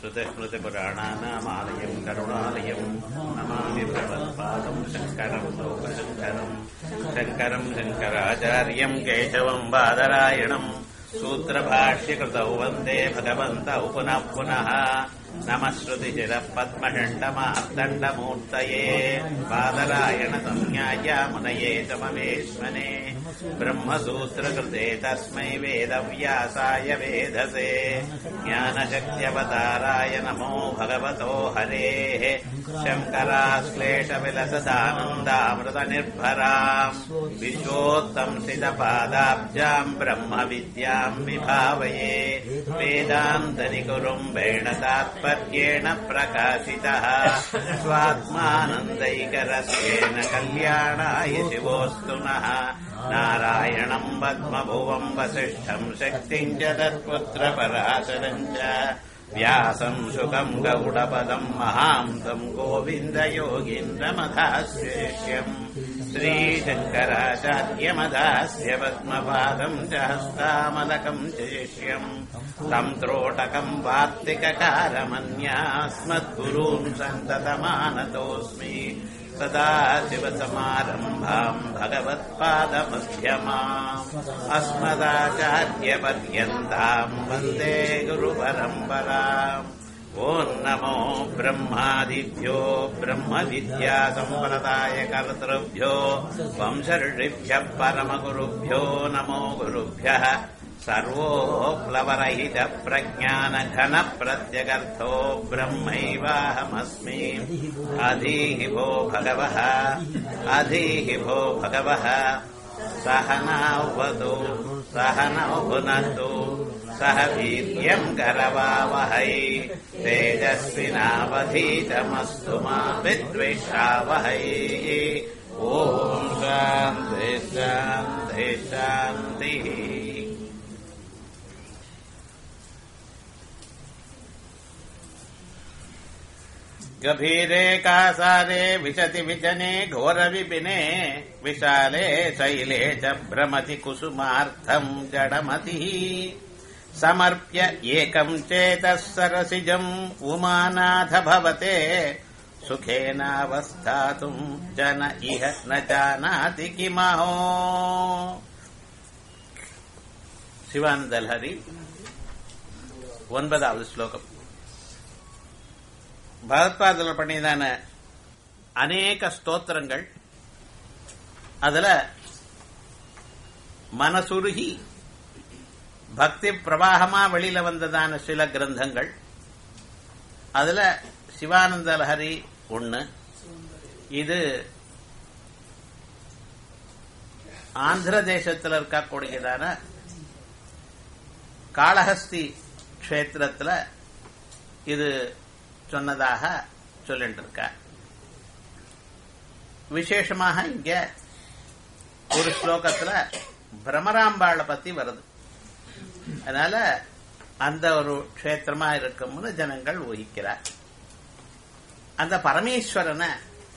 श्रुतिस्मृतिपुराणानामालयम् करुणालयम् नमामि भगवत्पादम् शङ्करम् लोकशङ्करम् शङ्करम् शङ्कराचार्यम् केशवम् बादरायणम् सूत्रभाष्यकृतौ वन्दे भगवन्तौ पुनः पुनः नमः श्रुतिशिरः पद्मषण्डमार्दण्डमूर्तये बादरायणसंज्ञाय मुनये च ममेश्वने ब्रह्मसूत्रकृते तस्मै वेदव्यासाय वेधसे ज्ञानशक्त्यवताराय नमो भगवतो हरेः शङ्कराश्लेषविलसदानन्दामृतनिर्भराम् विश्वोत्तंसितपादाब्जाम् ब्रह्मविद्याम् विभावये वेदान्तनिकुरुम्बेण तात्पर्येण प्रकाशितः स्वात्मानन्दैकरस्येन कल्याणाय शिवोऽस्तु नः नारायणम् पद्मभुवम् वसिष्ठम् शक्तिम् च तत्पुत्रपराशरम् च व्यासम् सुखम् गौडपदम् महान्तम् गोविन्दयोगीन्द्रमधाश्रेष्यम् श्रीशङ्कराचार्यमधास्य पद्मपादम् च हस्तामलकम् च शिष्यम् तम् त्रोटकम् वार्तिककारमन्यास्मद्गुरून् सन्ततमानतोऽस्मि सदा शिवसमारम्भाम् भगवत्पादमध्यमाम् अस्मदाचार्यपर्यन्ताम् वन्दे गुरुपरम्पराम् ॐ नमो ब्रह्मादिभ्यो ब्रह्मविद्यासम्प्रदायकर्तृभ्यो वंशऋषिभ्यः परमगुरुभ्यो नमो गुरुभ्यः सर्वोप्लवरहितप्रज्ञानघनप्रत्यगर्थो ब्रह्मैवाहमस्मि अधीः भो भगवः अधीः भो भगवः सहनावतु सहनौ भुनतु सह वीर्यम् करवावहै तेजस्विनावधीतमस्तु मा विद्विषावहै ॐ शान्ति शान्ति शान्तिः गभीरे कासारे विशति विजने घोरविपिने विशाले शैले च भ्रमति कुसुमार्थम् जडमतिः समर्प्य एकम् चेतः सरसिजम् उमानाथ भवते सुखेनावस्थातुम् जन इह न जानाति किमहो சிவானந்தல்ஹரி ஒன்பதாவது ஸ்லோகம் பகவத்பாதத்தில் பண்ணியதான அநேக ஸ்தோத்திரங்கள் அதுல மனசுருகி பக்தி பிரவாகமா வெளியில வந்ததான சில கிரந்தங்கள் அதுல சிவானந்த லஹரி ஒண்ணு இது ஆந்திர தேசத்தில் இருக்கக்கூடியதான காளஹஸ்தி கஷேத்திரத்துல இது சொன்னதாக சொல்லிட்டு இருக்க விசேஷமாக இங்க ஒரு ஸ்லோகத்துல பிரமராம்பாளை பத்தி வருது அதனால அந்த ஒரு க்ஷேத்திரமா இருக்கும்னு ஜனங்கள் ஊகிக்கிறார் அந்த பரமேஸ்வரனை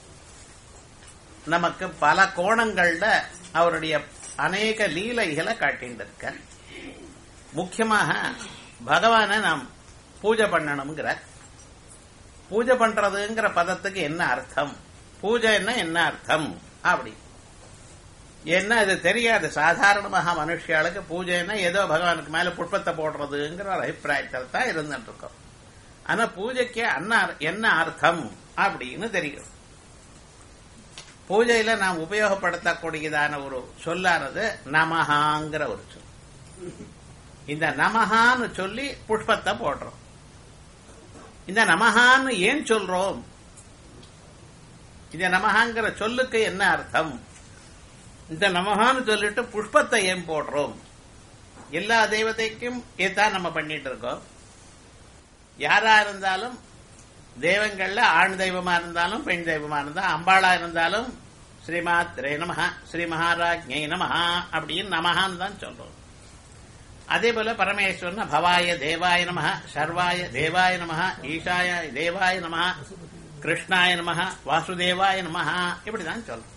நமக்கு பல கோணங்கள்ல அவருடைய அநேக லீலைகளை காட்டிட்டு இருக்க முக்கியமாக பகவானை நாம் பூஜை பண்ணணுங்கிற பூஜை பண்றதுங்கிற பதத்துக்கு என்ன அர்த்தம் பூஜைன்னா என்ன அர்த்தம் அப்படி என்ன இது தெரியாது சாதாரணமாக மனுஷியாளுக்கு பூஜைன்னா ஏதோ பகவானுக்கு மேல புஷ்பத்தை போடுறதுங்கிற ஒரு அபிப்பிராயத்தில் தான் இருந்துட்டு இருக்கோம் ஆனா பூஜைக்கு அன்ன என்ன அர்த்தம் அப்படின்னு தெரியும் பூஜையில நாம் உபயோகப்படுத்தக்கூடியதான ஒரு சொல்லானது நமஹாங்கிற ஒரு சொல் இந்த நமஹான்னு சொல்லி புஷ்பத்தை போடுறோம் இந்த நமஹான்னு ஏன் சொல்றோம் இந்த நமஹாங்கிற சொல்லுக்கு என்ன அர்த்தம் இந்த நமஹான்னு சொல்லிட்டு புஷ்பத்தை ஏன் போடுறோம் எல்லா தெய்வத்தைக்கும் இதான் நம்ம பண்ணிட்டு இருக்கோம் யாரா இருந்தாலும் தெய்வங்கள்ல ஆண் தெய்வமா இருந்தாலும் பெண் தெய்வமா இருந்தாலும் அம்பாளா இருந்தாலும் ஸ்ரீமாத்ரே நமஹா ஸ்ரீ மகாராஜ்ஞை நமஹா அப்படின்னு நமஹான்னு தான் சொல்றோம் அதே போல பரமேஸ்வரன் பவாய தேவாய நம சர்வாய தேவாய நம ஈஷாய தேவாய நம கிருஷ்ணாய நம வாசுதேவாய நம இப்படிதான் சொல்றோம்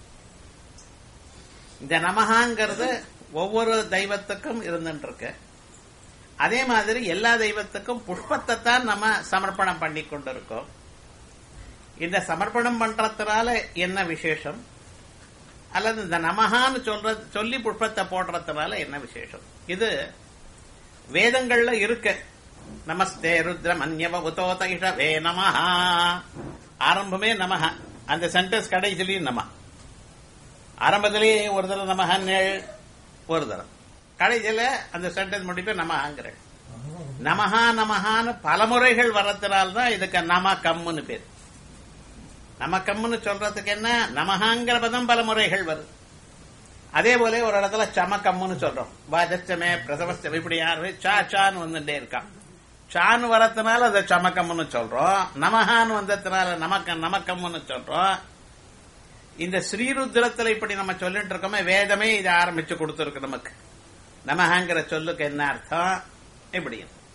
இந்த நமஹாங்கிறது ஒவ்வொரு தெய்வத்துக்கும் இருந்துட்டு இருக்கு அதே மாதிரி எல்லா தெய்வத்துக்கும் புஷ்பத்தை தான் நம்ம சமர்ப்பணம் பண்ணி கொண்டிருக்கோம் இந்த சமர்ப்பணம் பண்றதுனால என்ன விசேஷம் அல்லது இந்த நமகான்னு சொல்ற சொல்லி புஷ்பத்தை போடுறதுனால என்ன விசேஷம் இது வேதங்கள்ல இருக்கு நமஸ்தே ருத்ர மன்யவ உதோத இஷவே நமஹா ஆரம்பமே நமஹ அந்த சென்டென்ஸ் கடைசிலையும் நம ஆரம்பத்திலேயே ஒரு தடவை நமஹன்னு ஒரு தடவை கடைசியில அந்த சென்டென்ஸ் முடிப்பு நமஹாங்கிற நமஹா நமஹான்னு பல முறைகள் வர்றதுனால்தான் இதுக்கு நம கம்முன்னு பேர் நமக்கம்னு சொல்றதுக்கு என்ன நமஹாங்கிற பதம் பல முறைகள் வருது அதே போல ஒரு இடத்துல சமக்கம்னு சொல்றோம் வாஜச்சமே பிரசவஸ்தம் இப்படி யாரு சா சான்னு வந்துட்டே இருக்கான் சான்னு வரதுனால அதை சமக்கம்னு சொல்றோம் நமஹான்னு வந்ததுனால நமக்க நமக்கம்னு சொல்றோம் இந்த ஸ்ரீருத்ரத்துல இப்படி நம்ம சொல்லிட்டு இருக்கோமே வேதமே இதை ஆரம்பிச்சு கொடுத்துருக்கு நமக்கு நமஹாங்கிற சொல்லுக்கு என்ன அர்த்தம் இப்படி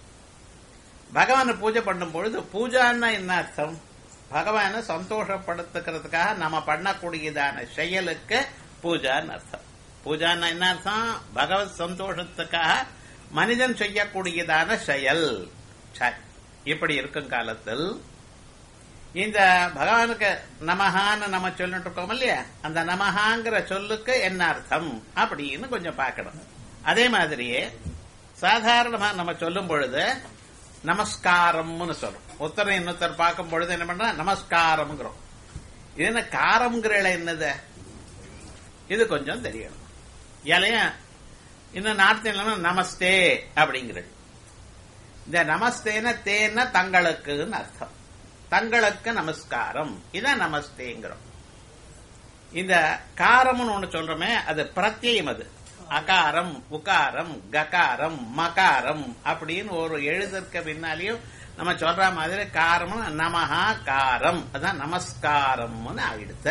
பகவானை பூஜை பண்ணும் பொழுது பூஜான்னா என்ன அர்த்தம் பகவானை சந்தோஷப்படுத்துக்கிறதுக்காக நம்ம பண்ணக்கூடியதான செயலுக்கு பூஜான்னு அர்த்தம் பூஜான்னா என்ன அர்த்தம் பகவத் சந்தோஷத்துக்காக மனிதன் செய்யக்கூடியதான செயல் சரி இப்படி இருக்கும் காலத்தில் இந்த பகவானுக்கு நமஹான்னு நம்ம சொல்லிட்டு இருக்கோம் இல்லையா அந்த நமஹாங்கிற சொல்லுக்கு என்ன அர்த்தம் அப்படின்னு கொஞ்சம் பார்க்கணும் அதே மாதிரியே சாதாரணமா நம்ம சொல்லும் பொழுது நமஸ்காரம்னு சொல்றோம் ஒருத்தர் இன்னொருத்தர் பார்க்கும் பொழுது என்ன பண்ற நமஸ்காரம்ங்கிறோம் இது என்ன காரம்ங்கிற என்னது இது கொஞ்சம் தெரியணும் இலையா இன்னும் நார்த் இல்லைன்னா நமஸ்தே அப்படிங்கிறது இந்த நமஸ்தேன தேன தங்களுக்குன்னு அர்த்தம் தங்களுக்கு நமஸ்காரம் இதான் நமஸ்தேங்கிறோம் இந்த காரம்னு ஒண்ணு சொல்றோமே அது பிரத்யம் அது அகாரம் உகாரம் ககாரம் மகாரம் அப்படின்னு ஒரு எழுதற்கு பின்னாலேயும் நம்ம சொல்ற மாதிரி காரம் நமஹா காரம் அதான் நமஸ்காரம்னு ஆயிடுத்த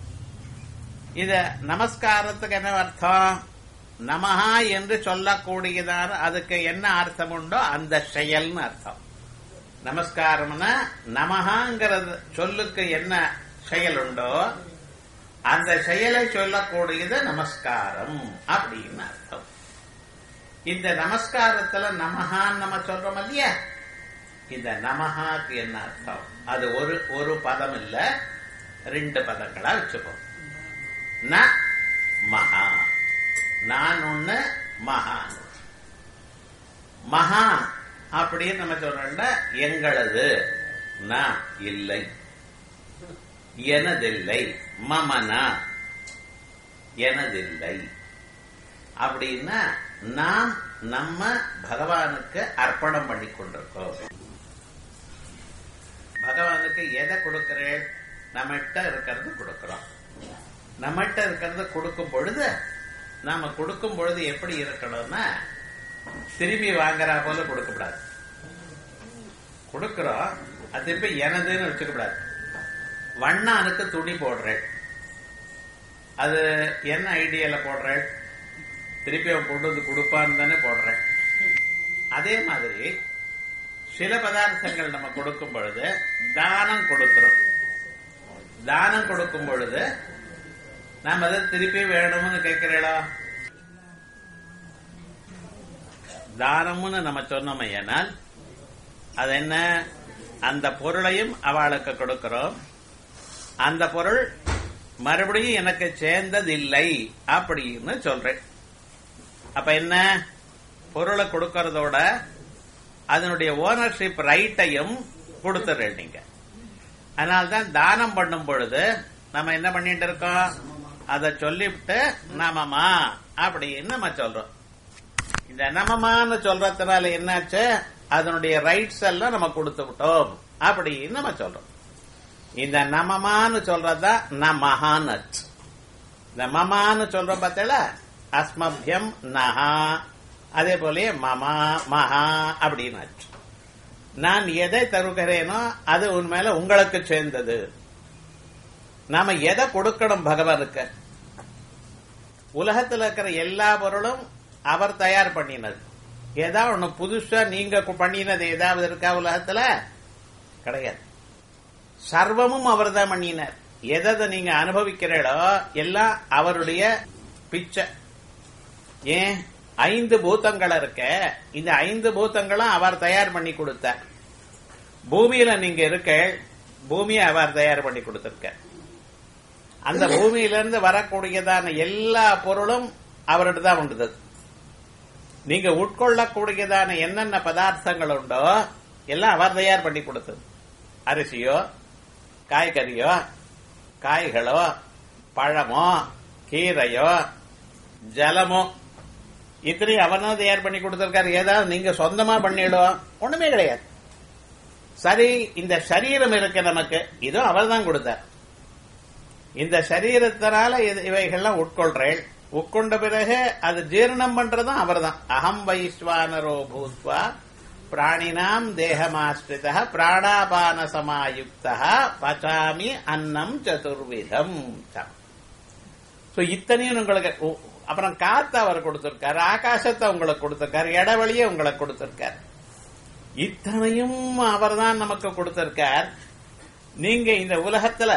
இத நமஸ்காரத்துக்கு என்ன அர்த்தம் நமஹா என்று சொல்லக்கூடியதான அதுக்கு என்ன அர்த்தம் உண்டோ அந்த செயல்னு அர்த்தம் நமஸ்காரம்னா நமஹாங்கிறது சொல்லுக்கு என்ன செயல் உண்டோ அந்த செயலை சொல்லக்கூடியது நமஸ்காரம் அப்படின்னு அர்த்தம் இந்த நமஸ்காரத்துல நமஹான்னு நம்ம சொல்றோம் இல்லையா இந்த நமஹாக்கு என்ன அர்த்தம் அது ஒரு ஒரு பதம் இல்ல ரெண்டு பதங்களா வச்சுப்போம் ந மகா நான் ஒண்ணு மகா மகா அப்படின்னு நம்ம சொல்றோம்னா எங்களது நான் இல்லை எனதில்லை மமனா எனதில்லை அப்படின்னா நாம் நம்ம பகவானுக்கு அர்ப்பணம் பண்ணி கொண்டிருக்கோம் பகவானுக்கு எதை கொடுக்கிறேன் நம்மகிட்ட இருக்கிறது கொடுக்கிறோம் நம்மகிட்ட இருக்கிறது கொடுக்கும் பொழுது நாம கொடுக்கும் பொழுது எப்படி இருக்கணும்னா திரும்பி வாங்குறா போல கொடுக்கக்கூடாது கொடுக்கிறோம் அது திருப்பி எனதுன்னு வச்சுக்கூடாது வண்ணானுக்கு துணி போடுறேன் அது என்ன ஐடியால போடுறேன் திருப்பி அவன் கொண்டு வந்து கொடுப்பான்னு தானே போடுறேன் அதே மாதிரி சில பதார்த்தங்கள் நம்ம கொடுக்கும் பொழுது தானம் கொடுக்கிறோம் தானம் கொடுக்கும் பொழுது நாம் அதை திருப்பி வேணும்னு கேட்கிறீங்களா தானம்னு நம்ம சொன்னோம் ஏனால் அது என்ன அந்த பொருளையும் அவளுக்கு கொடுக்கிறோம் அந்த பொருள் மறுபடியும் எனக்கு சேர்ந்ததில்லை அப்படின்னு சொல்றேன் அப்ப என்ன பொருளை கொடுக்கறதோட அதனுடைய ஓனர்ஷிப் ரைட்டையும் கொடுத்துடுறேன் நீங்க அதனால்தான் தானம் பண்ணும் பொழுது நம்ம என்ன பண்ணிட்டு இருக்கோம் அதை சொல்லிவிட்டு நமமா அப்படின்னு நம்ம சொல்றோம் இந்த நமமான்னு சொல்றதுனால என்னாச்சு அதனுடைய ரைட்ஸ் எல்லாம் நம்ம கொடுத்து விட்டோம் அப்படின்னு நம்ம சொல்றோம் இந்த நமமான்னு சொல்றதா நமஹான்னு இந்த மமான்னு சொல்றோம் பார்த்தல அஸ்மபியம் நஹா அதே போல மமா மகா அப்படின்னு நான் எதை தருகிறேனோ அது உண்மையில உங்களுக்கு சேர்ந்தது நாம எதை கொடுக்கணும் பகவானுக்கு உலகத்துல இருக்கிற எல்லா பொருளும் அவர் தயார் பண்ணினது ஏதாவது ஒண்ணு புதுசா நீங்க பண்ணினது ஏதாவது இருக்கா உலகத்துல கிடையாது சர்வமும் அவர் தான் பண்ணினார் எதை நீங்க அனுபவிக்கிறீங்களோ எல்லாம் அவருடைய பிச்சை ஏன் ஐந்து பூதங்கள் இருக்க இந்த ஐந்து பூதங்களும் அவர் தயார் பண்ணி கொடுத்தார் பூமியில நீங்க இருக்க பூமியை அவர் தயார் பண்ணி கொடுத்திருக்க அந்த பூமியிலிருந்து வரக்கூடியதான எல்லா பொருளும் அவர்கிட்ட தான் உண்டுது நீங்க உட்கொள்ளக்கூடியதான என்னென்ன பதார்த்தங்கள் உண்டோ எல்லாம் அவர் தயார் பண்ணி கொடுத்தது அரிசியோ காய்கறியோ காய்களோ பழமோ கீரையோ ஜலமோ இத்தனையும் அவர் தான் தயார் பண்ணி கொடுத்திருக்காரு ஏதாவது நீங்க சொந்தமா பண்ணிடும் ஒண்ணுமே கிடையாது சரி இந்த சரீரம் இருக்கு நமக்கு இதுவும் அவர் தான் கொடுத்தார் இந்த சரீரத்தினால இது- இவைகள்லாம் உட்கொள்றேன் உட்கொண்ட பிறகு அது ஜீரணம் பண்றதும் அவர்தான் அகம் வைஸ்வானரோ பூத்வா பிராணினாம் தேகமாஸ்ரித பிராணாபான சமாயுக்த பச்சாமி அன்னம் சதுர்விதம் சோ இத்தனையும் உங்களுக்கு உ- அப்புறம் காத்து அவர் கொடுத்திருக்காரு ஆகாசத்தை உங்களுக்கு கொடுத்திருக்காரு இடவெளியை உங்களுக்கு கொடுத்திருக்காரு இத்தனையும் அவர்தான் நமக்கு கொடுத்திருக்கார் நீங்க இந்த உலகத்துல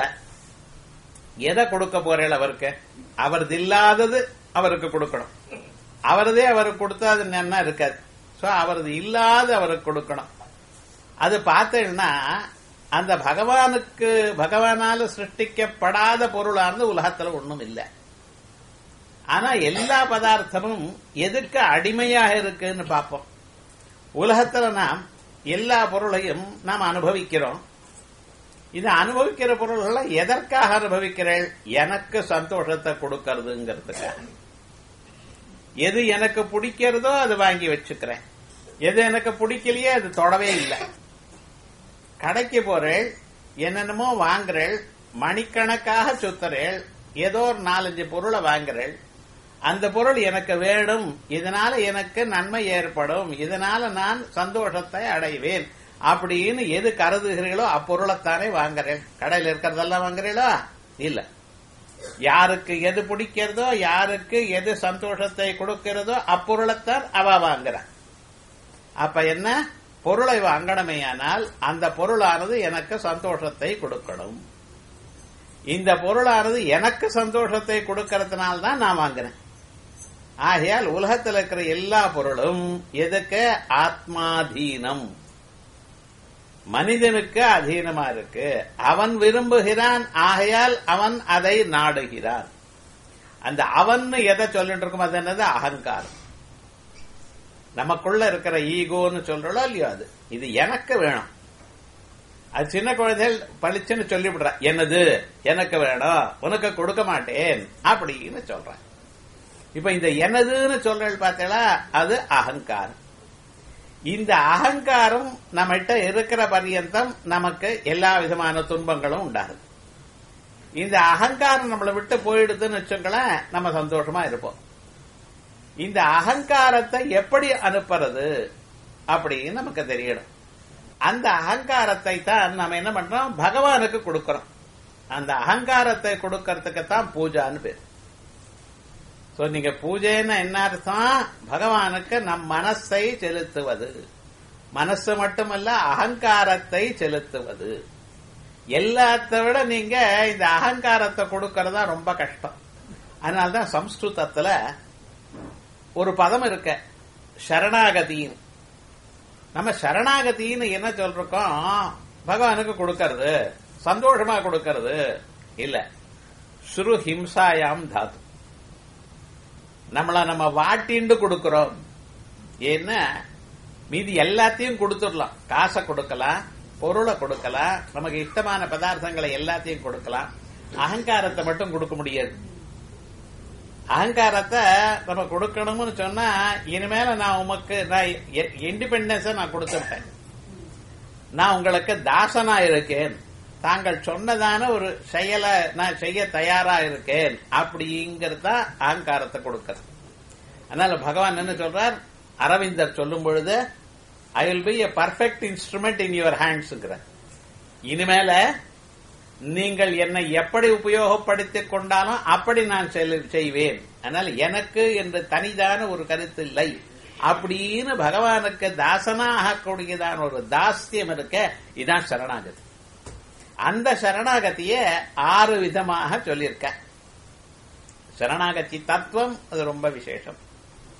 எதை கொடுக்க போறீள் அவருக்கு அவரது இல்லாதது அவருக்கு கொடுக்கணும் அவரதே அவருக்கு கொடுத்தா அது என்ன இருக்காது சோ அவரது இல்லாத அவருக்கு கொடுக்கணும் அது பார்த்தீங்கன்னா அந்த பகவானுக்கு பகவானால சிருஷ்டிக்கப்படாத பொருளானது உலகத்துல ஒண்ணும் இல்லை ஆனா எல்லா பதார்த்தமும் எதுக்கு அடிமையாக இருக்குன்னு பார்ப்போம் உலகத்துல நாம் எல்லா பொருளையும் நாம் அனுபவிக்கிறோம் இது அனுபவிக்கிற பொருள்களை எதற்காக அனுபவிக்கிறேள் எனக்கு சந்தோஷத்தை கொடுக்கறதுங்கிறதுக்காக எது எனக்கு பிடிக்கிறதோ அது வாங்கி வச்சுக்கிறேன் எது எனக்கு பிடிக்கலையே அது தொடவே இல்லை கடைக்கு போறேள் என்னென்னமோ வாங்குறேள் மணிக்கணக்காக சுத்துறேள் ஏதோ ஒரு நாலஞ்சு பொருளை வாங்குறேள் அந்த பொருள் எனக்கு வேணும் இதனால எனக்கு நன்மை ஏற்படும் இதனால நான் சந்தோஷத்தை அடைவேன் அப்படின்னு எது கருதுகிறீர்களோ அப்பொருளைத்தானே வாங்குறேன் கடையில் இருக்கிறதெல்லாம் வாங்குறீங்களா இல்ல யாருக்கு எது பிடிக்கிறதோ யாருக்கு எது சந்தோஷத்தை கொடுக்கிறதோ அப்பொருளைத்தான் அவ வாங்குறான் அப்ப என்ன பொருளை வாங்கணுமேயானால் அந்த பொருளானது எனக்கு சந்தோஷத்தை கொடுக்கணும் இந்த பொருளானது எனக்கு சந்தோஷத்தை கொடுக்கறதுனால தான் நான் வாங்குறேன் ஆகையால் உலகத்தில் இருக்கிற எல்லா பொருளும் எதுக்கு ஆத்மாதீனம் மனிதனுக்கு அதீனமா இருக்கு அவன் விரும்புகிறான் ஆகையால் அவன் அதை நாடுகிறான் அந்த அவன் எதை சொல்லிட்டு இருக்கும் அது என்னது அகங்காரம் நமக்குள்ள இருக்கிற ஈகோன்னு சொல்றோம் இல்லையோ அது இது எனக்கு வேணும் அது சின்ன குழந்தைகள் பளிச்சுன்னு சொல்லிவிடுற என்னது எனக்கு வேணும் உனக்கு கொடுக்க மாட்டேன் அப்படின்னு சொல்றேன் இப்ப இந்த எனதுன்னு சொல்றது பார்த்தீங்களா அது அகங்காரம் இந்த அகங்காரம் நம்மகிட்ட இருக்கிற பர்யந்தம் நமக்கு எல்லா விதமான துன்பங்களும் உண்டாகுது இந்த அகங்காரம் நம்மளை விட்டு போயிடுதுன்னு வச்சுங்களேன் நம்ம சந்தோஷமா இருப்போம் இந்த அகங்காரத்தை எப்படி அனுப்புறது அப்படின்னு நமக்கு தெரியணும் அந்த அகங்காரத்தை தான் நம்ம என்ன பண்றோம் பகவானுக்கு கொடுக்கறோம் அந்த அகங்காரத்தை கொடுக்கறதுக்கு தான் பூஜான்னு பேர் சோ நீங்க பூஜைன்னு என்ன அர்த்தம் பகவானுக்கு நம் மனசை செலுத்துவது மனசு மட்டுமல்ல அகங்காரத்தை செலுத்துவது எல்லாத்த விட நீங்க இந்த அகங்காரத்தை கொடுக்கறதா ரொம்ப கஷ்டம் அதனால்தான் சம்ஸ்கிருதத்துல ஒரு பதம் இருக்க சரணாகதின்னு நம்ம சரணாகதின்னு என்ன சொல்றோம் பகவானுக்கு கொடுக்கறது சந்தோஷமா கொடுக்கறது இல்ல சுரு ஹிம்சாயாம் தாத்து நம்மள நம்ம வாட்டிண்டு கொடுக்கிறோம் ஏன்னா மீதி எல்லாத்தையும் கொடுத்துடலாம் காசை கொடுக்கலாம் பொருளை கொடுக்கலாம் நமக்கு இஷ்டமான பதார்த்தங்களை எல்லாத்தையும் கொடுக்கலாம் அகங்காரத்தை மட்டும் கொடுக்க முடியாது அகங்காரத்தை நம்ம கொடுக்கணும்னு சொன்னா இனிமேல நான் உமக்கு நான் இண்டிபெண்டன்ஸ நான் கொடுத்துட்டேன் நான் உங்களுக்கு தாசனா இருக்கேன் தாங்கள் சொன்னதான ஒரு செயலை நான் செய்ய தயாரா இருக்கேன் அப்படிங்கிறது தான் அகங்காரத்தை கொடுக்கிறது அதனால பகவான் என்ன சொல்றார் அரவிந்தர் சொல்லும் பொழுது I will be a perfect instrument in your ஹேண்ட்ஸ்ங்கிற இனிமேல நீங்கள் என்னை எப்படி உபயோகப்படுத்திக் கொண்டாலும் அப்படி நான் செய்வேன் அதனால எனக்கு என்று தனிதான ஒரு கருத்து இல்லை அப்படின்னு பகவானுக்கு தாசனாக கூடியதான ஒரு தாஸ்தியம் இருக்க இதான் சரணாகதி அந்த சரணாகதிய ஆறு விதமாக சொல்லியிருக்க சரணாகதி தத்துவம் அது ரொம்ப விசேஷம்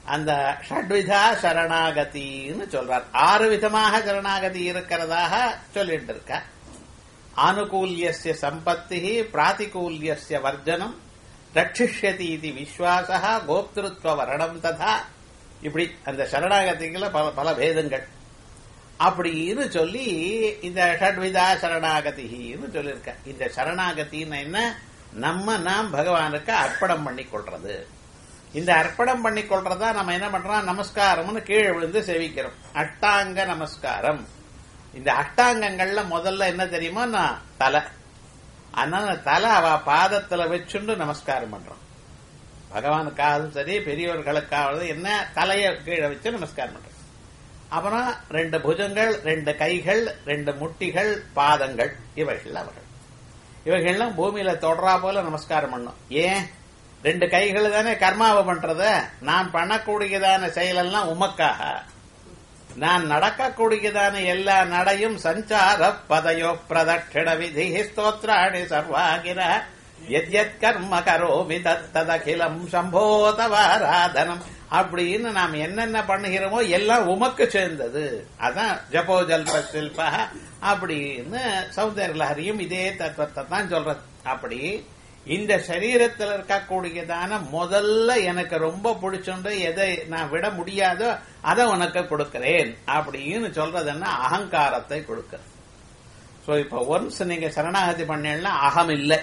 அந்த ஷட்விதா சரணாகதின்னு சொல்றார் ஆறு விதமாக சரணாகதி இருக்கிறதாக சொல்லிட்டு இருக்க ஆனுகூல்யஸ்ய சம்பத்தி பிராதிகூல்யஸ்ய வர்ஜனம் ரட்சிஷ்யதி இது விஸ்வாசா கோப்திருத்வ வரணம் ததா இப்படி அந்த சரணாகதிகள பல பல பேதங்கள் அப்படின்னு சொல்லி இந்த ஷட்விதா சரணாகதின்னு சொல்லியிருக்க இந்த சரணாகத்தின்னு என்ன நம்ம நாம் பகவானுக்கு அர்ப்பணம் பண்ணி கொள்றது இந்த அர்ப்பணம் பண்ணி கொள்றதா நம்ம என்ன பண்றோம் நமஸ்காரம்னு கீழே விழுந்து சேவிக்கிறோம் அஷ்டாங்க நமஸ்காரம் இந்த அஷ்டாங்கங்கள்ல முதல்ல என்ன தெரியுமா நான் தலை அதனால தலை அவ பாதத்துல வச்சுண்டு நமஸ்காரம் பண்றோம் பகவானுக்காகவும் சரி பெரியவர்களுக்காவது என்ன தலையை கீழே வச்சு நமஸ்காரம் பண்றோம் அப்புறம் ரெண்டு புஜங்கள் ரெண்டு கைகள் ரெண்டு முட்டிகள் பாதங்கள் இவைகள் அவர்கள் இவைகள்லாம் பூமியில தொடரா போல நமஸ்காரம் பண்ணும் ஏன் ரெண்டு கைகள் தானே கர்மாவை பண்றத நான் பண்ணக்கூடியதான செயலெல்லாம் உமக்காக நான் நடக்கக்கூடியதான எல்லா நடையும் சஞ்சார பதயோ பிரதட்சிண விதி ஸ்தோத்ராணி சர்வாகிர எத்யத் கர்ம கரோமி தத்ததகிலம் சம்போதவாராதனம் அப்படின்னு நாம் என்னென்ன பண்ணுகிறோமோ எல்லாம் உமக்கு சேர்ந்தது அதான் ஜபோ ஜல்ப சில்ப அப்படின்னு சௌந்தர லஹரியும் இதே தத்துவத்தை தான் சொல்றது அப்படி இந்த சரீரத்தில் இருக்கக்கூடியதான முதல்ல எனக்கு ரொம்ப பிடிச்சுண்டு எதை நான் விட முடியாதோ அதை உனக்கு கொடுக்கிறேன் அப்படின்னு சொல்றதுன்னா அகங்காரத்தை கொடுக்கிறது சோ இப்ப ஒன்ஸ் நீங்க சரணாகதி பண்ணீங்கன்னா அகம் இல்லை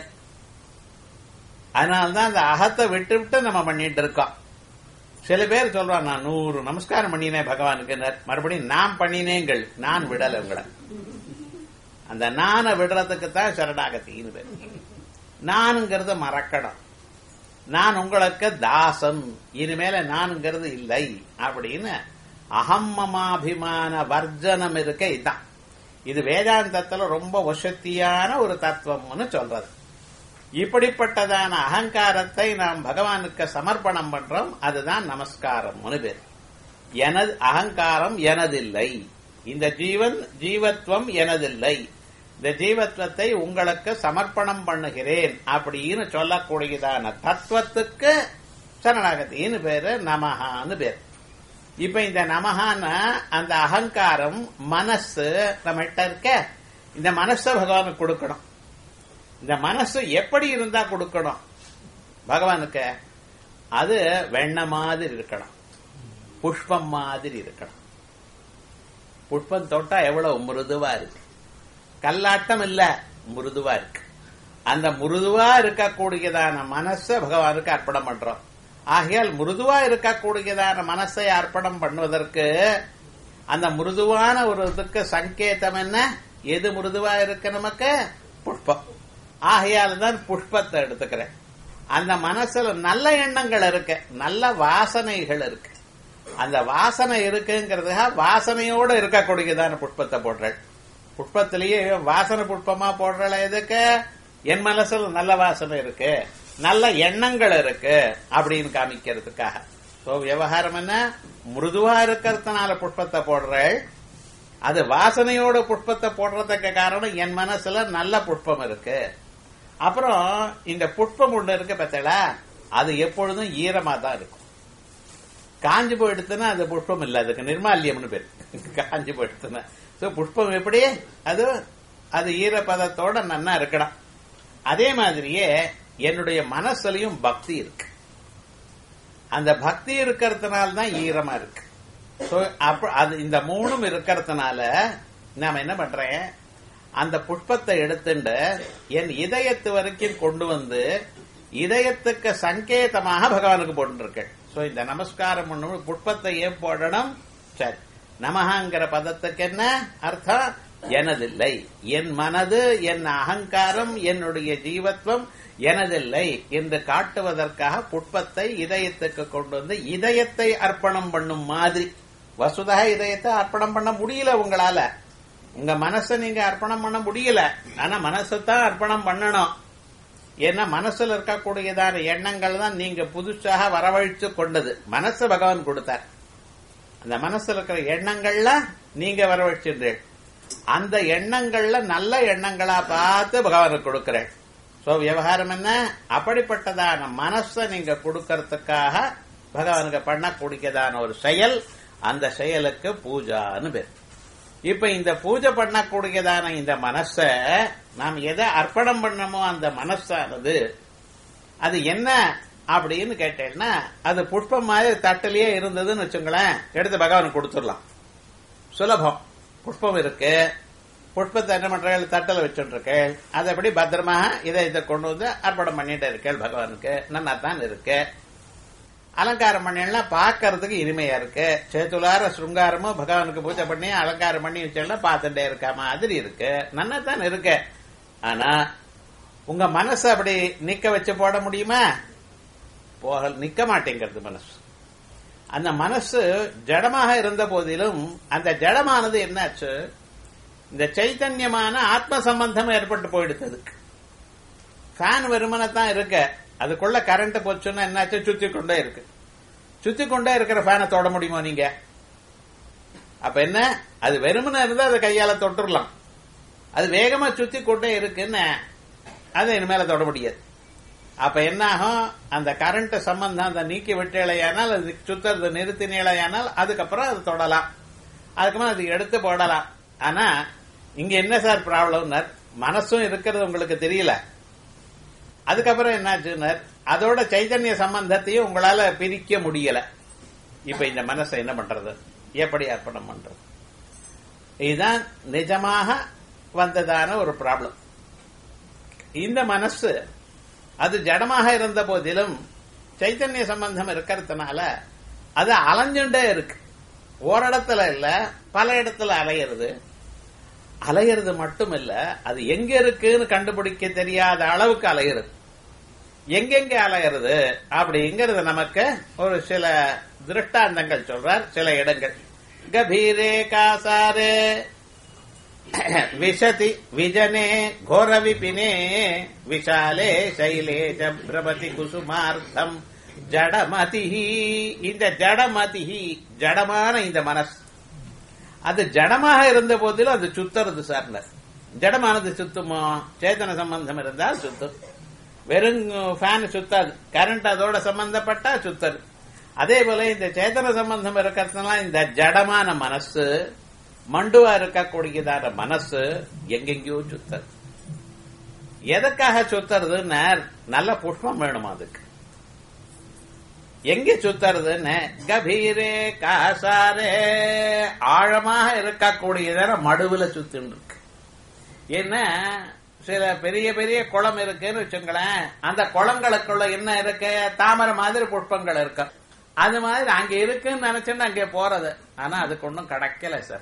அதனால்தான் அந்த அகத்தை விட்டு விட்டு நம்ம பண்ணிட்டு இருக்கோம் சில பேர் சொல்றான் நான் நூறு நமஸ்காரம் பண்ணினேன் பகவானுக்கு மறுபடியும் நான் பண்ணினேங்கள் நான் விடல உங்களை அந்த நானை விடுறதுக்கு தான் சரணாகத்தின்னு பேர் நானுங்கிறத மறக்கணும் நான் உங்களுக்கு தாசன் இனிமேல நானுங்கிறது இல்லை அப்படின்னு அகம்மமாபிமான வர்ஜனம் இருக்க இதுதான் இது வேதாந்தத்துல ரொம்ப வசத்தியான ஒரு தத்துவம்னு சொல்றது இப்படிப்பட்டதான அகங்காரத்தை நாம் பகவானுக்கு சமர்ப்பணம் பண்றோம் அதுதான் நமஸ்காரம் பேர் எனது அகங்காரம் எனதில்லை இந்த ஜீவன் ஜீவத்வம் எனதில்லை இந்த ஜீவத்வத்தை உங்களுக்கு சமர்ப்பணம் பண்ணுகிறேன் அப்படின்னு சொல்லக்கூடியதான தத்துவத்துக்கு சரணாகத்தின்னு பேரு நமஹான்னு பேர் இப்ப இந்த நமஹான அந்த அகங்காரம் மனசு நம்மகிட்ட இருக்க இந்த மனசை பகவானுக்கு கொடுக்கணும் இந்த மனசு எப்படி இருந்தா கொடுக்கணும் பகவானுக்கு அது வெண்ண மாதிரி இருக்கணும் புஷ்பம் மாதிரி இருக்கணும் புஷ்பம் தொட்டா எவ்வளவு மிருதுவா இருக்கு கல்லாட்டம் இல்ல மிருதுவா இருக்கு அந்த மிருதுவா இருக்கக்கூடியதான மனசை பகவானுக்கு அர்ப்பணம் பண்றோம் ஆகையால் மிருதுவா இருக்கக்கூடியதான மனசை அர்ப்பணம் பண்ணுவதற்கு அந்த மிருதுவான ஒரு இதுக்கு சங்கேதம் என்ன எது மிருதுவா இருக்கு நமக்கு புஷ்பம் ஆகையால் தான் புஷ்பத்தை எடுத்துக்கிறேன் அந்த மனசுல நல்ல எண்ணங்கள் இருக்கு நல்ல வாசனைகள் இருக்கு அந்த வாசனை இருக்குங்கிறதுக்காக வாசனையோட இருக்கக்கூடியதான புஷ்பத்தை போடுறேன் புஷ்பத்திலேயே வாசனை புஷ்பமா போடுறல எதுக்கு என் மனசுல நல்ல வாசனை இருக்கு நல்ல எண்ணங்கள் இருக்கு அப்படின்னு காமிக்கிறதுக்காக சோ விவகாரம் என்ன மிருதுவா இருக்கிறதுனால புஷ்பத்தை போடுறேள் அது வாசனையோட புஷ்பத்தை போடுறதுக்கு காரணம் என் மனசுல நல்ல புஷ்பம் இருக்கு அப்புறம் இந்த புஷ்பம் ஒண்ணு இருக்கு பார்த்தா அது எப்பொழுதும் ஈரமா தான் இருக்கும் காஞ்சி போயிடுத்துன்னா அது புஷ்பம் இல்ல அதுக்கு நிர்மால்யம்னு பேர் காஞ்சி போயிடுத்துன்னா சோ புஷ்பம் எப்படி அது அது ஈரப்பதத்தோட நன்னா இருக்கணும் அதே மாதிரியே என்னுடைய மனசுலயும் பக்தி இருக்கு அந்த பக்தி இருக்கிறதுனால தான் ஈரமா இருக்கு அப்ப அது இந்த மூணும் இருக்கிறதுனால நாம என்ன பண்றேன் அந்த புஷ்பத்தை எடுத்துட்டு என் இதயத்து வரைக்கும் கொண்டு வந்து இதயத்துக்கு சங்கேதமாக பகவானுக்கு போட்டுருக்கேன் சோ இந்த நமஸ்காரம் பண்ணும் புஷ்பத்தை ஏன் போடணும் சரி நமகாங்கிற பதத்துக்கு என்ன அர்த்தம் எனதில்லை என் மனது என் அகங்காரம் என்னுடைய ஜீவத்வம் எனதில்லை என்று காட்டுவதற்காக புஷ்பத்தை இதயத்துக்கு கொண்டு வந்து இதயத்தை அர்ப்பணம் பண்ணும் மாதிரி வசுதா இதயத்தை அர்ப்பணம் பண்ண முடியல உங்களால உங்க மனசை நீங்க அர்ப்பணம் பண்ண முடியல ஆனா மனசை தான் அர்ப்பணம் பண்ணணும் ஏன்னா மனசுல இருக்கக்கூடியதான எண்ணங்கள் தான் நீங்க புதுசாக வரவழைச்சு கொண்டது மனசு பகவான் கொடுத்தார் அந்த மனசுல இருக்கிற எண்ணங்கள்ல நீங்க வரவழைச்சிருந்தீர்கள் அந்த எண்ணங்கள்ல நல்ல எண்ணங்களா பார்த்து பகவானுக்கு கொடுக்கிறேன் சோ விவகாரம் என்ன அப்படிப்பட்டதான மனசை நீங்க கொடுக்கறதுக்காக பகவானுக்கு பண்ணக்கூடியதான ஒரு செயல் அந்த செயலுக்கு பூஜான்னு பேர் இப்ப இந்த பூஜை பண்ணக்கூடியதான இந்த மனச நாம் எதை அர்ப்பணம் பண்ணமோ அந்த மனசானது அது என்ன அப்படின்னு கேட்டேன்னா அது புஷ்பம் மாதிரி தட்டிலேயே இருந்ததுன்னு வச்சுங்களேன் எடுத்து பகவானுக்கு கொடுத்துடலாம் சுலபம் புஷ்பம் இருக்கு புஷ்பத்தை என்ன பண்றீர்கள் தட்டில் வச்சுருக்கேள் அதை எப்படி பத்திரமாக இதை இதை கொண்டு வந்து அர்ப்பணம் பண்ணிட்டு இருக்கேள் பகவானுக்கு நல்லா தான் இருக்கு அலங்காரம் பண்ணினா பார்க்கறதுக்கு இனிமையா இருக்கு சேத்துலார சுருங்காரமும் பகவானுக்கு பூஜை பண்ணி அலங்காரம் பண்ணி வச்சோம்னா பார்த்துட்டே இருக்க மாதிரி இருக்கு நல்லா தான் இருக்கு ஆனா உங்க மனசு அப்படி நிக்க வச்சு போட முடியுமா போக நிக்க மாட்டேங்கிறது மனசு அந்த மனசு ஜடமாக இருந்த போதிலும் அந்த ஜடமானது என்னாச்சு இந்த சைத்தன்யமான ஆத்ம சம்பந்தம் ஏற்பட்டு போயிடுது ஃபேன் வெறுமனை தான் இருக்க அதுக்குள்ள கரண்ட் போச்சுன்னா என்னாச்சு சுத்தி கொண்டே இருக்கு சுத்தி கொண்டே இருக்கிற ஃபேனை தொட முடியுமா நீங்க அப்ப என்ன அது வெறுமனை இருந்தா அதை கையால தொட்டுடலாம் அது வேகமா சுத்தி கொண்டே இருக்குன்னு அதை இனிமேல தொட முடியாது அப்ப என்ன ஆகும் அந்த கரண்ட் சம்பந்தம் அந்த நீக்கி விட்டேலையானால் அது சுத்துறது நிறுத்தினேலையானால் அதுக்கப்புறம் அது தொடலாம் அதுக்கப்புறம் அது எடுத்து போடலாம் ஆனா இங்க என்ன சார் ப்ராப்ளம்னர் மனசும் இருக்கிறது உங்களுக்கு தெரியல அதுக்கப்புறம் என்னாச்சுனர் அதோட சைதன்ய சம்பந்தத்தையும் உங்களால பிரிக்க முடியல இப்ப இந்த மனசை என்ன பண்றது எப்படி அர்ப்பணம் பண்றது இதுதான் நிஜமாக வந்ததான ஒரு ப்ராப்ளம் இந்த மனசு அது ஜடமாக இருந்த போதிலும் சைத்தன்ய சம்பந்தம் இருக்கிறதுனால அது அலைஞ்சுட்டே இருக்கு ஓரிடத்துல இல்ல பல இடத்துல அலையிறது அலையிறது மட்டும் இல்ல அது எங்க இருக்குன்னு கண்டுபிடிக்க தெரியாத அளவுக்கு அலையிறது எங்கெங்க அலையிறது அப்படிங்கிறது நமக்கு ஒரு சில திருஷ்டாந்தங்கள் சொல்றார் சில இடங்கள் கபீரே காசாரே விசதி விஜனே கோர விபினே விஷாலே சைலே பிரபதி குசுமார்த்தம் ஜடமதி இந்த ஜடமதி ஜடமான இந்த மனசு அது ஜடமாக இருந்த போதிலும் அது சுத்துறது சார்ல ஜடமானது சுத்துமோ சேதன சம்பந்தம் இருந்தால் சுத்தும் வெறும் ஃபேன் சுத்தாது கரண்ட் அதோட சம்பந்தப்பட்டா சுத்தது அதே போல இந்த சேதன சம்பந்தம் இருக்கிறதுனால இந்த ஜடமான மனசு மண்டுவா இருக்கக்கூடியதான மனசு எங்கெங்கயோ சுத்தது எதுக்காக சுத்துறதுன்னு நல்ல புஷ்பம் வேணுமா அதுக்கு எங்க சுத்துறதுன்னு கபீரே காசாரே ஆழமாக இருக்கக்கூடியதான மடுவுல சுத்தின்னு இருக்கு என்ன சில பெரிய பெரிய குளம் இருக்குன்னு வச்சுங்களேன் அந்த குளங்களுக்குள்ள என்ன இருக்கு தாமரை மாதிரி புஷ்பங்கள் இருக்கு அது மாதிரி அங்க இருக்குன்னு நினைச்சுன்னு அங்கே போறது ஆனா அதுக்கு ஒன்றும் கிடைக்கல சார்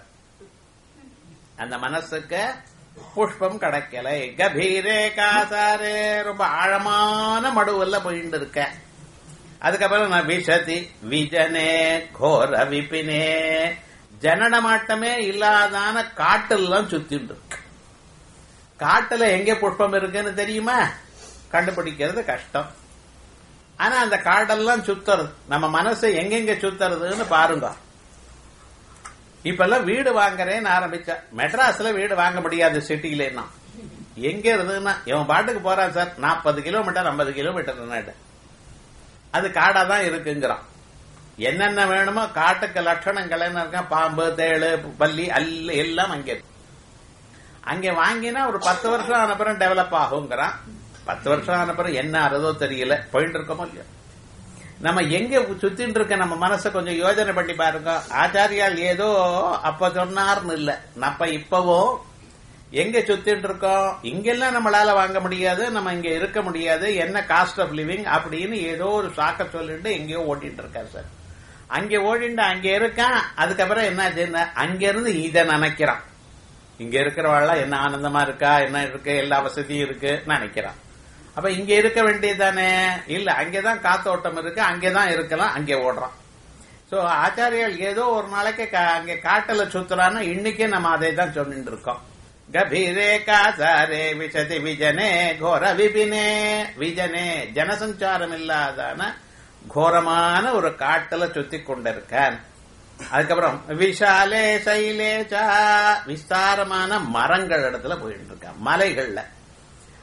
அந்த மனசுக்கு புஷ்பம் கிடைக்கல கபீரே காசாரே ரொம்ப ஆழமான மடுவுல போயிட்டு இருக்க அதுக்கப்புறம் நான் விஷதி விஜனே கோர விபினே ஜனனமாட்டமே இல்லாதான காட்டெல்லாம் சுத்திட்டு இருக்கு காட்டுல எங்க புஷ்பம் இருக்குன்னு தெரியுமா கண்டுபிடிக்கிறது கஷ்டம் ஆனா அந்த காடெல்லாம் சுத்துறது நம்ம மனசு எங்கெங்க சுத்துறதுன்னு பாருங்க இப்ப எல்லாம் வீடு வாங்குறேன்னு ஆரம்பிச்சா மெட்ராஸ்ல வீடு வாங்க முடியாது சிட்டியில எங்க இருந்ததுன்னா இவன் பாட்டுக்கு போறான் சார் நாற்பது கிலோமீட்டர் ஐம்பது கிலோமீட்டர் அது காடா தான் இருக்குங்கிறான் என்னென்ன வேணுமோ காட்டுக்கு லட்சணங்கள் என்ன இருக்கா பாம்பு தேளு பல்லி அல்ல எல்லாம் அங்கே இருக்கு அங்க வாங்கினா ஒரு பத்து வருஷம் ஆனப்புறம் டெவலப் ஆகுங்கிறான் பத்து வருஷம் ஆனப்புறம் என்ன ஆறதோ தெரியல போயிட்டு இருக்கோமோ இல்லையோ நம்ம எங்க சுத்தின்னு இருக்க நம்ம மனசை கொஞ்சம் யோஜனை பண்ணி பாருங்க ஆச்சாரியால் ஏதோ அப்ப சொன்னார்னு இல்ல நம்ம இப்பவோ எங்க சுத்திட்டு இருக்கோம் இங்கெல்லாம் நம்மளால வாங்க முடியாது நம்ம இங்க இருக்க முடியாது என்ன காஸ்ட் ஆஃப் லிவிங் அப்படின்னு ஏதோ ஒரு சாக்க சொல்லிட்டு எங்கேயோ ஓட்டிட்டு இருக்காரு சார் அங்க ஓடிண்டு அங்க இருக்கான் அதுக்கப்புறம் என்ன அங்க இருந்து இதை நினைக்கிறான் இங்க இருக்கிறவாள்லாம் என்ன ஆனந்தமா இருக்கா என்ன இருக்கு எல்லா வசதியும் இருக்கு நினைக்கிறான் அப்ப இங்க இருக்க வேண்டியதானே இல்ல அங்கேதான் காத்தோட்டம் இருக்கு அங்கேதான் இருக்கலாம் அங்கே ஓடுறான் சோ ஆச்சாரியால் ஏதோ ஒரு நாளைக்கு அங்க காட்டுல சுத்துறான்னு இன்னைக்கே நம்ம அதை தான் சொல்லிட்டு இருக்கோம் கபீரே காசாரே விசதி விஜனே கோர விபினே விஜனே ஜனசஞ்சாரம் இல்லாதான கோரமான ஒரு காட்டுல சுத்தி கொண்டிருக்கான் அதுக்கப்புறம் விஷாலே சைலேச்சா விஸ்தாரமான மரங்கள் இடத்துல போயிட்டு இருக்கான் மலைகள்ல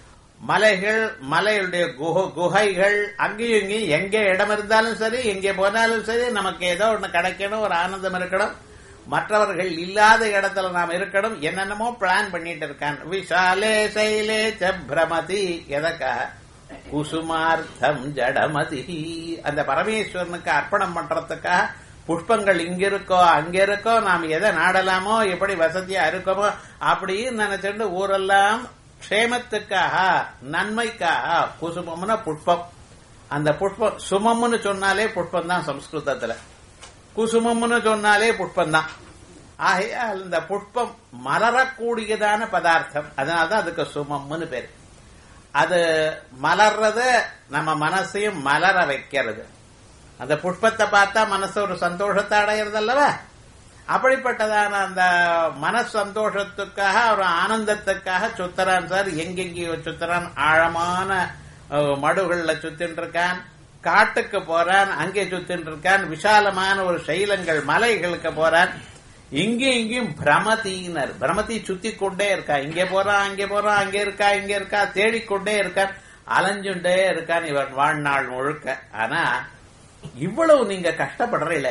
மலைகள் மலையுடைய குஹ- குகைகள் அங்கேயும் இங்கேயும் எங்கே இடம் இருந்தாலும் சரி எங்கே போனாலும் சரி நமக்கு ஏதோ ஒண்ணு கிடைக்கணும் ஒரு ஆனந்தம் இருக்கணும் மற்றவர்கள் இல்லாத இடத்துல நாம் இருக்கணும் என்னென்னமோ பிளான் பண்ணிட்டு இருக்கான் விஷாலே சைலே ச பிரமதி எதற்காக குசுமார்த்தம் ஜடமதி அந்த பரமேஸ்வரனுக்கு அர்ப்பணம் பண்றதுக்காக புஷ்பங்கள் இங்க இருக்கோ அங்க இருக்கோ நாம் எதை நாடலாமோ எப்படி வசதியா இருக்கோமோ அப்படின்னு நினைச்சுட்டு ஊரெல்லாம் க்ஷேமத்துக்காக நன்மைக்காக குசுமம்னா புஷ்பம் அந்த புஷ்பம் சுமம்னு சொன்னாலே புஷ்பம் தான் சம்ஸ்கிருதத்துல குசுமம்னு சொன்னாலே புஷ்பம் தான் ஆகையால் இந்த புஷ்பம் மலரக்கூடியதான பதார்த்தம் அதனாலதான் அதுக்கு சுமம்னு பேரு அது மலர்றது நம்ம மனசையும் மலர வைக்கிறது அந்த புஷ்பத்தை பார்த்தா மனசு ஒரு சந்தோஷத்தை அடையிறது அல்லவா அப்படிப்பட்டதான அந்த மன சந்தோஷத்துக்காக ஒரு ஆனந்தத்துக்காக சுத்தரான் சார் எங்கெங்கேயோ சுத்தரான் ஆழமான அஹ், மடுகள்ல சுத்தின்னு இருக்கான் காட்டுக்கு போறான் அங்கே சுத்தின்னு இருக்கான் விசாலமான ஒரு சைலங்கள் மலைகளுக்கு போறான் இங்கேயும் இங்கேயும் பிரமதியினர் பிரமதி சுத்தி கொண்டே இருக்கா இங்கே போறான் அங்கே போறான் அங்கே இருக்கா இங்கே இருக்கா தேடிக்கொண்டே இருக்கான் அலைஞ்சுண்டே இருக்கான் இவன் வாழ்நாள் முழுக்க ஆனா இவ்வளவு நீங்க கஷ்டப்படுறீல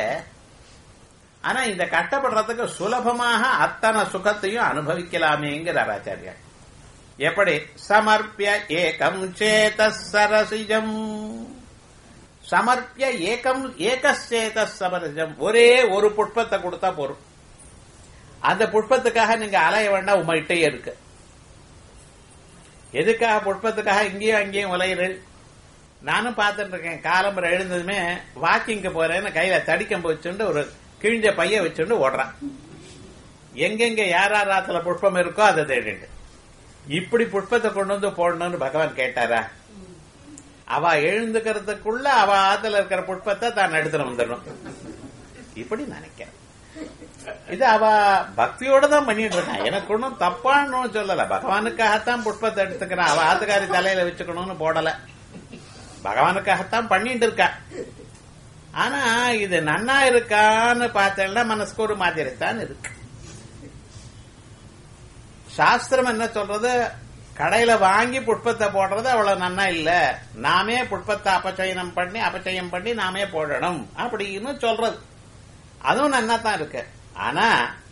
ஆனா இந்த கஷ்டப்படுறதுக்கு சுலபமாக அத்தனை சுகத்தையும் அனுபவிக்கலாமேங்கிறார் ஆச்சாரியார் எப்படி சமர்ப்பிய ஏகம் சேத சரசிஜம் சமர்ப்பிய ஏகம் ஏகச்சேத சமரசிஜம் ஒரே ஒரு புஷ்பத்தை கொடுத்தா போரும் அந்த புஷ்பத்துக்காக நீங்க அலைய வேண்டாம் உங்கள்கிட்டே இருக்கு எதுக்காக புஷ்பத்துக்காக இங்கேயும் அங்கேயும் உலையிறள் நானும் பார்த்துட்டு இருக்கேன் காலம்பரை எழுந்ததுமே வாக்கிங்க்கு போறேன்னு கையில தடிக்கம் வச்சுட்டு ஒரு கிழிஞ்ச பைய வச்சுட்டு ஓடுறான் எங்கெங்க யார் யார் ஆத்துல புஷ்பம் இருக்கோ அதை தேடிட்டு இப்படி புஷ்பத்தை கொண்டு வந்து போடணும்னு பகவான் கேட்டாரா அவ எழுந்துக்கிறதுக்குள்ள அவ ஆத்துல இருக்கிற புஷ்பத்தை தான் எடுத்துட்டு வந்துடணும் இப்படி நினைக்கிறேன் இது அவ பக்தியோட தான் பண்ணிட்டு இருக்கான் எனக்கு ஒன்றும் தப்பான்னு சொல்லல பகவானுக்காகத்தான் புஷ்பத்தை எடுத்துக்கிறான் அவ ஆத்துக்காரி தலையில வச்சுக்கணும்னு போடல பகவானுக்காகத்தான் பண்ணிட்டு இருக்கா ஆனா இது நன்னா இருக்கான்னு பார்த்தேன்னா மனசுக்கு ஒரு மாதிரி தான் இருக்கு சாஸ்திரம் என்ன சொல்றது கடையில வாங்கி புஷ்பத்தை போடுறது அவ்வளவு நன்னா இல்ல நாமே புஷ்பத்தை அபச்சயனம் பண்ணி அபச்சயம் பண்ணி நாமே போடணும் அப்படின்னு சொல்றது அதுவும் நன்னா தான் இருக்கு ஆனா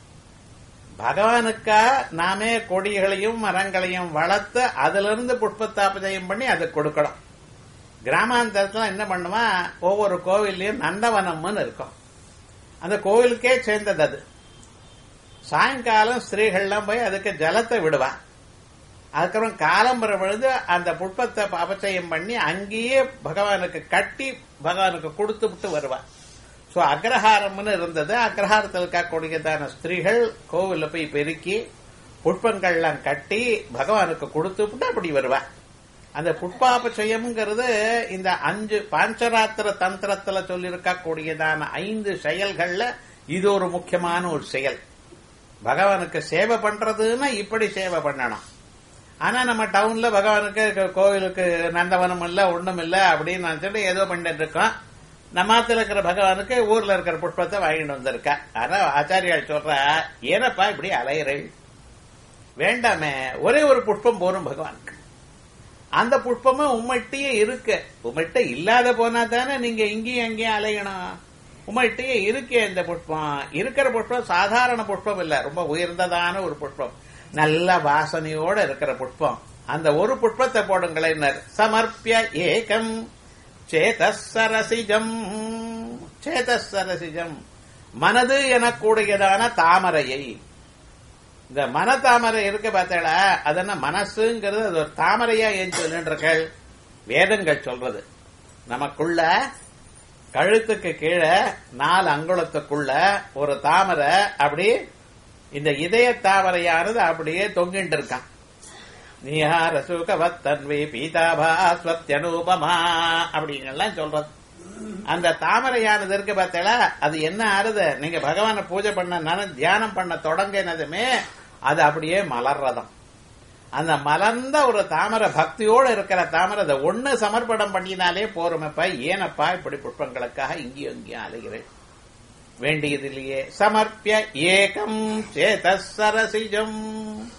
பகவானுக்கா நாமே கொடிகளையும் மரங்களையும் வளர்த்து அதுல இருந்து புஷ்பத்தை அபச்சயம் பண்ணி அதை கொடுக்கணும் கிராமாந்தரத்துல என்ன பண்ணுவா ஒவ்வொரு கோவில்லையும் நந்தவனம்னு இருக்கும் அந்த கோவிலுக்கே சேர்ந்தது அது சாயங்காலம் ஸ்திரீகள்லாம் போய் அதுக்கு ஜலத்தை விடுவா அதுக்கப்புறம் காலம்புற பொழுது அந்த புஷ்பத்தை அபச்சயம் பண்ணி அங்கேயே பகவானுக்கு கட்டி பகவானுக்கு கொடுத்து விட்டு வருவா சோ அக்ரஹாரம்னு இருந்தது அக்ரஹாரத்தில் இருக்கக்கூடியதான ஸ்திரீகள் கோவில்ல போய் பெருக்கி புஷ்பங்கள்லாம் கட்டி பகவானுக்கு கொடுத்து விட்டு அப்படி வருவா அந்த புஷ்பாபச்சயம்ங்கிறது இந்த அஞ்சு பாஞ்சராத்திர தந்திரத்துல சொல்லியிருக்க கூடியதான ஐந்து செயல்கள்ல இது ஒரு முக்கியமான ஒரு செயல் பகவானுக்கு சேவை பண்றதுன்னா இப்படி சேவை பண்ணணும் ஆனா நம்ம டவுன்ல பகவானுக்கு க- கோவிலுக்கு நந்தவனம் இல்ல ஒண்ணும் இல்ல அப்படின்னு நினைச்சிட்டு ஏதோ பண்ணிட்டு இருக்கோம் நம்மாத்துல இருக்கிற பகவானுக்கு ஊர்ல இருக்கிற புஷ்பத்தை வாங்கிட்டு வந்திருக்கா ஆனா ஆச்சாரியால் சொல்ற ஏனப்பா இப்படி அலையிறள் வேண்டாமே ஒரே ஒரு புஷ்பம் போரும் பகவானுக்கு அந்த புஷ்பமும் உம்மட்டியே இருக்கு உம்மட்ட இல்லாத போனா தானே நீங்க இங்கேயும் அங்கேயும் அலையணும் உம்மட்டியே இருக்கே இந்த புஷ்பம் இருக்கிற புஷ்பம் சாதாரண புஷ்பம் இல்ல ரொம்ப உயர்ந்ததான ஒரு புஷ்பம் நல்ல வாசனையோட இருக்கிற புஷ்பம் அந்த ஒரு புஷ்பத்தை போடுங்களேன் சமர்ப்பிய ஏகம் சேதசரசிஜம் சேதசரசிஜம் மனது எனக்கூடியதான தாமரையை இந்த மனத்தாமரை இருக்கு பார்த்தேடா அதென்ன மனசுங்கிறது அது ஒரு தாமரையா ஏன் சொல்லுன்றீர்கள் வேதங்கள் சொல்றது நமக்குள்ள கழுத்துக்கு கீழே நாலு அங்குலத்துக்குள்ள ஒரு தாமரை அப்படி இந்த இதய தாமரையானது அப்படியே தொங்கிட்டு இருக்கான் நீஹார சுகவத்தன்வி பீதாபா ஸ்வத்யனூபமா அப்படிங்கெல்லாம் சொல்றது அந்த தாமரையானது இருக்கு பார்த்தீங்களா அது என்ன ஆறுது நீங்க பகவானை பூஜை பண்ண நன தியானம் பண்ண தொடங்கினதுமே அது அப்படியே மலர்றதம் அந்த மலர்ந்த ஒரு தாமரை பக்தியோடு இருக்கிற தாமரை அதை ஒண்ணு சமர்ப்பணம் பண்ணினாலே போருமப்பா ஏனப்பா இப்படி புஷ்பங்களுக்காக இங்கேயும் இங்கேயும் அலைகிறேன் வேண்டியதில்லையே சமர்ப்பிய ஏகம் சேதசரசிஜம்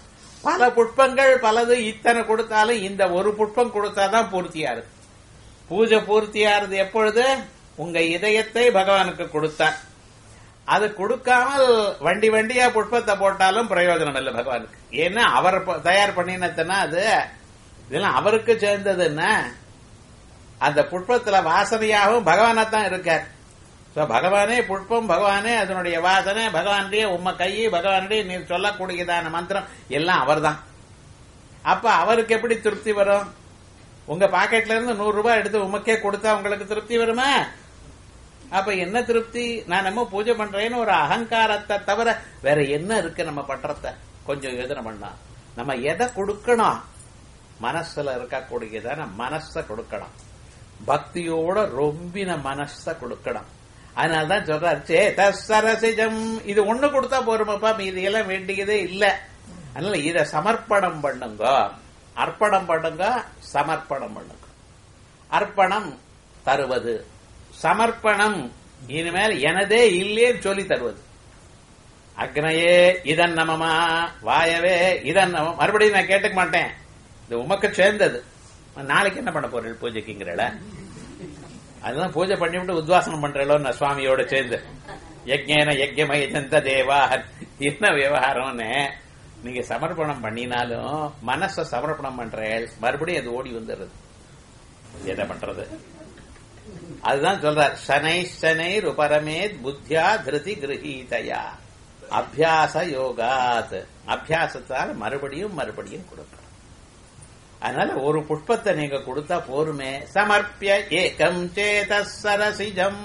பல புஷ்பங்கள் பலது இத்தனை கொடுத்தாலும் இந்த ஒரு புஷ்பம் கொடுத்தாதான் பூர்த்தியாரு பூஜை பூர்த்தியாருது எப்பொழுது உங்க இதயத்தை பகவானுக்கு கொடுத்தார் அது கொடுக்காமல் வண்டி வண்டியா புஷ்பத்தை போட்டாலும் பிரயோஜனம் இல்லை பகவானுக்கு ஏன்னா அவர் ப- தயார் பண்ணினதுன்னா அது இதெல்லாம் அவருக்கு சேர்ந்ததுன்னா அந்த புஷ்பத்துல வாசனையாகவும் பகவானா தான் இருக்கார் So, பகவானே புஷ்பம் பகவானே அதனுடைய வாசனை பகவானுடைய உம்ம கை பகவானுடைய நீ சொல்லக்கூடியதான மந்திரம் எல்லாம் அவர்தான் அப்ப அவருக்கு எப்படி திருப்தி வரும் உங்க பாக்கெட்ல இருந்து நூறு ரூபாய் எடுத்து உமக்கே கொடுத்தா உங்களுக்கு திருப்தி வருமா அப்ப என்ன திருப்தி நான் நம்ம பூஜை பண்றேன்னு ஒரு அகங்காரத்தை தவிர வேற என்ன இருக்கு நம்ம பண்றத கொஞ்சம் யோசனை பண்ணா நம்ம எதை கொடுக்கணும் மனசுல இருக்கக்கூடியதான மனச கொடுக்கணும் பக்தியோட ரொம்பின மனச கொடுக்கணும் அதனாலதான் சொல்றாரு சேத சரசிஜம் இது ஒண்ணு கொடுத்தா போருமாப்பா மீதி எல்லாம் வேண்டியதே இல்ல அதனால இத சமர்ப்பணம் பண்ணுங்க அர்ப்பணம் பண்ணுங்க சமர்ப்பணம் பண்ணுங்க அர்ப்பணம் தருவது சமர்ப்பணம் இனிமேல் எனதே இல்லேன்னு சொல்லி தருவது அக்னையே இதன் நமமா வாயவே இதன் நம மறுபடியும் நான் கேட்டுக்க மாட்டேன் இது உமக்கு சேர்ந்தது நாளைக்கு என்ன பண்ண போறீங்க பூஜைக்குங்கிறல அதுதான் பூஜை பண்ணிவிட்டு உத்வாசனம் பண்றேளோ நான் சுவாமியோட சேர்ந்து யஜ்ஞேன யஜ்யமய ஜந்த தேவா என்ன விவகாரம்னு நீங்க சமர்ப்பணம் பண்ணினாலும் மனச சமர்ப்பணம் பண்றேன் மறுபடியும் அது ஓடி வந்துடுது என்ன பண்றது அதுதான் சொல்றார் சனை சனை உபரமேத் புத்தியா திருதி கிரகீதையா அபியாச யோகாத் அபியாசத்தால் மறுபடியும் மறுபடியும் கொடுக்கணும் அதனால ஒரு புஷ்பத்தை நீங்க கொடுத்தா போருமே சமர்ப்பிய ஏகம் சேத சரசிஜம்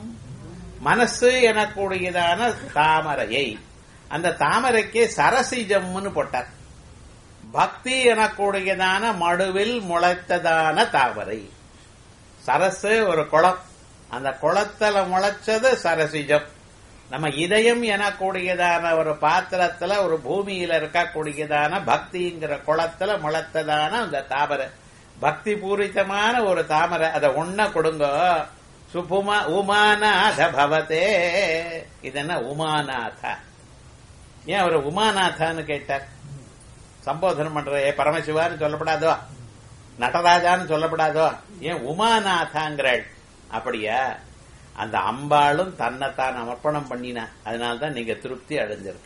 மனசு எனக்கூடியதான தாமரையை அந்த தாமரைக்கு சரசிஜம்னு போட்டார் பக்தி எனக்கூடியதான மடுவில் முளைத்ததான தாமரை சரசு ஒரு குளம் அந்த குளத்துல முளைச்சது சரசிஜம் நம்ம இதயம் எனக்கூடியதான ஒரு பாத்திரத்துல ஒரு பூமியில இருக்கக்கூடியதான பக்திங்கிற குளத்துல முளைத்ததான அந்த தாமரை பக்தி பூரித்தமான ஒரு தாமரை அதை ஒன்ன கொடுங்க சுபுமா உமாநாத பவதே இது என்ன உமாநாதா ஏன் அவர் உமாநாதான்னு கேட்டார் சம்போதனம் பண்ற ஏ பரமசிவான்னு சொல்லப்படாதோ நடராஜான்னு சொல்லப்படாதோ ஏன் உமாநாதாங்கிறாள் அப்படியா அந்த அம்பாளும் தன்னைத்தான் அர்ப்பணம் பண்ணினா அதனால்தான் நீங்க திருப்தி அடைஞ்சிருக்க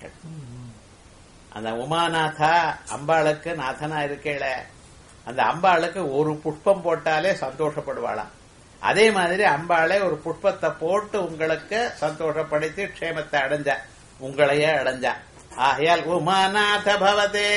அந்த உமாநாதா அம்பாளுக்கு நாதனா இருக்கேள அந்த அம்பாளுக்கு ஒரு புஷ்பம் போட்டாலே சந்தோஷப்படுவாளாம் அதே மாதிரி அம்பாளே ஒரு புஷ்பத்தை போட்டு உங்களுக்கு சந்தோஷப்படுத்தி க்ஷேமத்தை அடைஞ்சா உங்களையே அடைஞ்சா ஆகையால் உமாநாத பவதே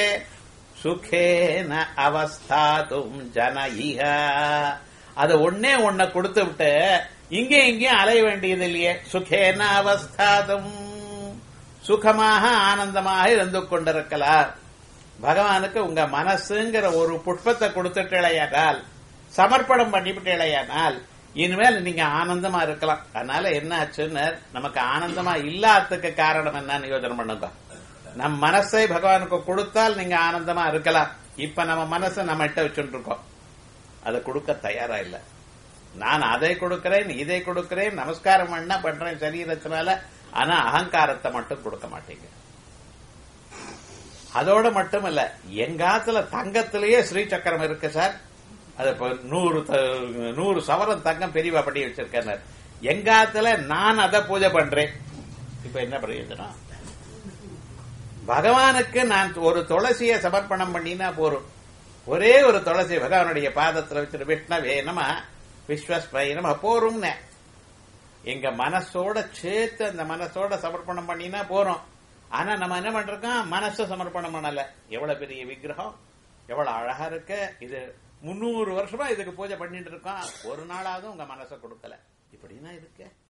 சுகேன அவஸ்தாதும் ஜன இஹ அது ஒன்னே ஒன்ன கொடுத்து விட்டு இங்கே இங்கேயும் அலைய வேண்டியது இல்லையே சுகேன அவஸ்தாதும் சுகமாக ஆனந்தமாக இருந்து கொண்டிருக்கலாம் பகவானுக்கு உங்க மனசுங்கிற ஒரு புஷ்பத்தை கொடுத்துட்டேளையானால் சமர்ப்பணம் பண்ணிவிட்டேளையானால் இனிமேல் நீங்க ஆனந்தமா இருக்கலாம் அதனால என்ன ஆச்சுன்னு நமக்கு ஆனந்தமா இல்லாததுக்கு காரணம் என்னன்னு யோசனை பண்ணுங்க நம் மனசை பகவானுக்கு கொடுத்தால் நீங்க ஆனந்தமா இருக்கலாம் இப்ப நம்ம மனசை நம்ம இட்ட வச்சுட்டு இருக்கோம் அதை கொடுக்க தயாரா இல்ல நான் அதை கொடுக்கிறேன் இதை கொடுக்கிறேன் நமஸ்காரம் பண்ண பண்றேன் சரீரத்தினால ஆனா அகங்காரத்தை மட்டும் கொடுக்க மாட்டீங்க அதோட மட்டும் இல்ல எங்காத்துல தங்கத்திலேயே ஸ்ரீ சக்கரம் இருக்கு சார் அது இப்ப நூறு த- நூறு சவரம் தங்கம் பெரியவா பண்ணி வச்சிருக்கேன் எங்காத்துல நான் அதை பூஜை பண்றேன் இப்ப என்ன பிரயோஜனம் பகவானுக்கு நான் ஒரு துளசியை சமர்ப்பணம் பண்ணினா போரும் ஒரே ஒரு துளசி பகவானுடைய பாதத்துல வச்சிரு விஷ்ணவே நம விஸ்வஸ்மை நம போரும்னே எங்க மனசோட சேர்த்து அந்த மனசோட சமர்ப்பணம் பண்ணினா போறோம் ஆனா நம்ம என்ன பண்றோம் மனச சமர்ப்பணம் பண்ணல எவ்வளவு பெரிய விக்கிரகம் எவ்வளவு அழகா இருக்கு இது முன்னூறு வருஷமா இதுக்கு பூஜை பண்ணிட்டு இருக்கோம் ஒரு நாளாவது உங்க மனசை கொடுக்கல இப்படின்னா இருக்கு